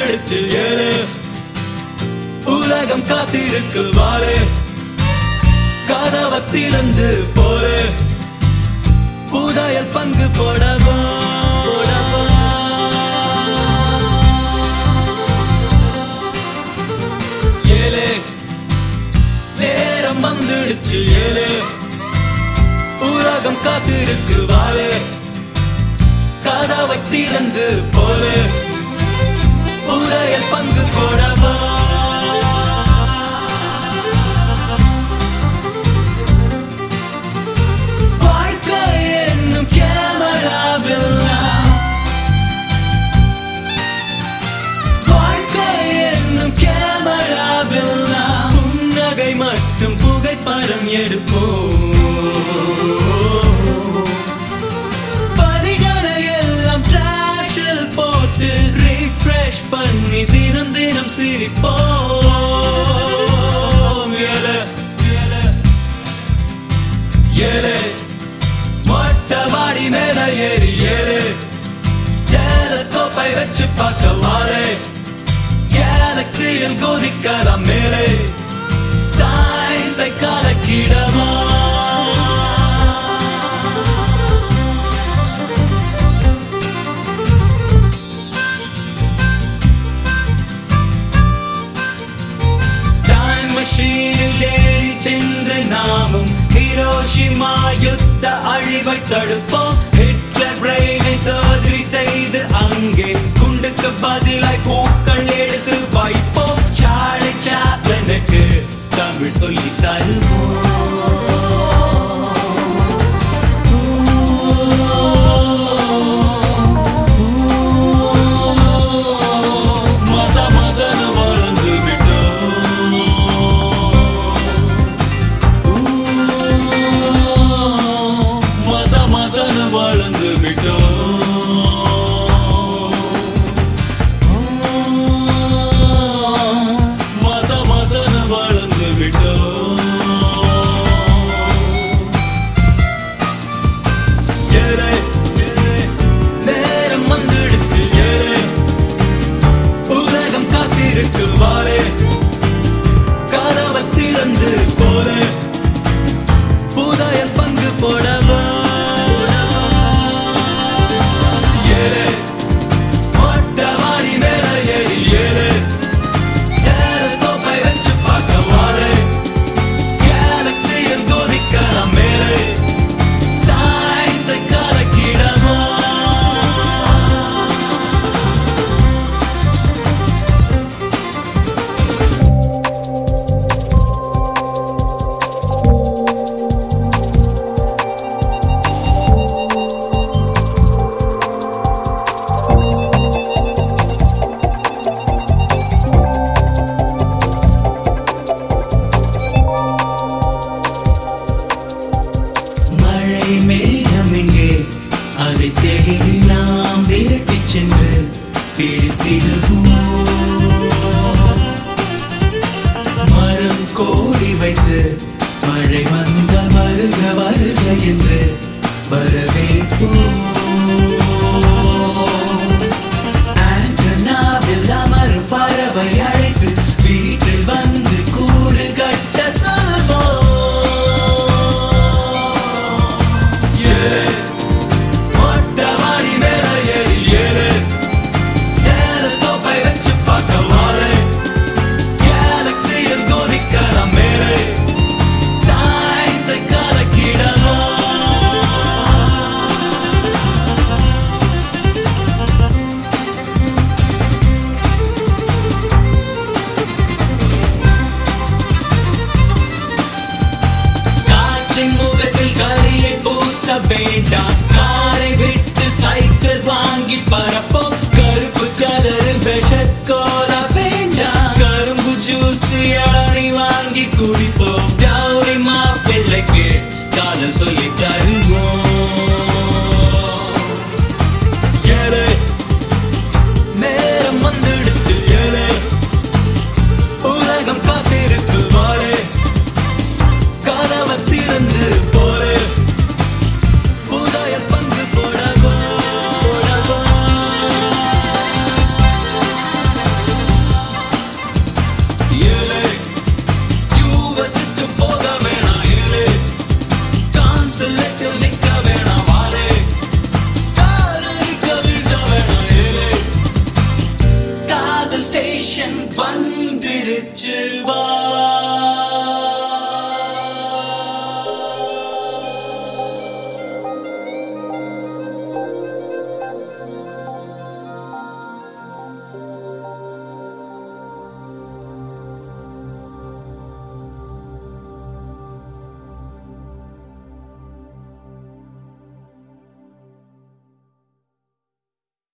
வந்துடுச்சு ஏறு உலகம் காத்திருக்கு வாரு கதவை திறந்து போரு புதையல் பங்கு போடவா போடவா. ஏழு நேரம் வந்துடுச்சு ஏழு உலகம் காத்திருக்கு வாரு கதவை திறந்து போரு புதையல் பங்கு போடவா வாழ்க்கை என்னும் கேமராவில் நான் வாழ்க்கை என்னும் கேமராவில் நான் புன்னகை மட்டும் புகைப்படம் எடுப்போம் பதிகளை எல்லாம் டிராஷில் போட்டு ரீஃப்ரெஷ் பண்ணி தினம் தினம் சிரிப்போம் ஏழு ஏழு ஏழு மொட்டை மாடி மேல ஏறி ஏறு டெலஸ்கோப்பை வச்சு பார்க்க வாரு கேலக்சியில் குதிக்கலாம் மேலே சயின்ஸை கலக்கிடவா டைம் மெஷீனில் ஏறி சென்று நாமும் ஹிரோஷிமா யுத்த அழிவை தடுப்போம் ஹிட்லர் பிரெயினை சர்ஜரி செய்து அங்கே குண்டுக்கு பதிலாய் பூக்கள் எடுத்து வைப்போம் சாலை சாப்ளனுக்கு தமிழ் சொல்லி தருவோம் மச மசன வளர்ந்து விட்டோம் மச மசன வளர்ந்து விட்டோம் மச மசன வளர்ந்து விட்டோம் ஏறு, ஏறு, நேரம் வந்துடுச்சு ஏறு உலகம் காத்திருக்கு வாரே கதவை திறந்து போறே புதையல் பங்கு போடவா ஏறு மொட்டை மாடி மேல ஏறி ஏறு டெலஸ்கோப்பை வச்சு பார்க்க வாரு கேலக்சியில் குதிக்கலாம் மேலே சயின்ஸை கலக்கிடவா மழை மேகம் எங்கே அதை தேடி நாம் விரட்டிச் சென்று பிடித்திடுவோம் மரம் கோடி வைத்து மழை வந்தால் வருக வருக என்று வரவேற்போம் ஆண்டனாவில் அமரும் பறவை அழைத்து வீட்டில் வந்து கூடு கட்ட சொல்வோம் ஏறு, மொட்டை மாடி மேல ஏறி ஏறு. டெலஸ்கோப்பை வச்சு பார்க்க வாரு. கேலக்சியில் குதிக்கலாம் மேலே. சயின்ஸை கலக்கிடலாம் காற்றின் முகத்தில் கரியை பூச வேண்டாம் காரை விட்டு சைக்கிள் வாங்கி பரப்போம் கருப்பு கலரு விஷக்கோல வேண்டாம் கரும்பு ஜூஸ் இளநி வாங்கி குடிப்போம் டவுரி மாப்பிள்ளைக்கு காதல் சொல்லி தருவோம் ஏறு, நேரம் வந்துடுச்சு ஏழு உலகம் காத்திருக்கு வாழே கதவை திறந்து போரு புதையல் பங்கு போடவா போடவா ஸ்டேஷன் வந்துருச்சு வா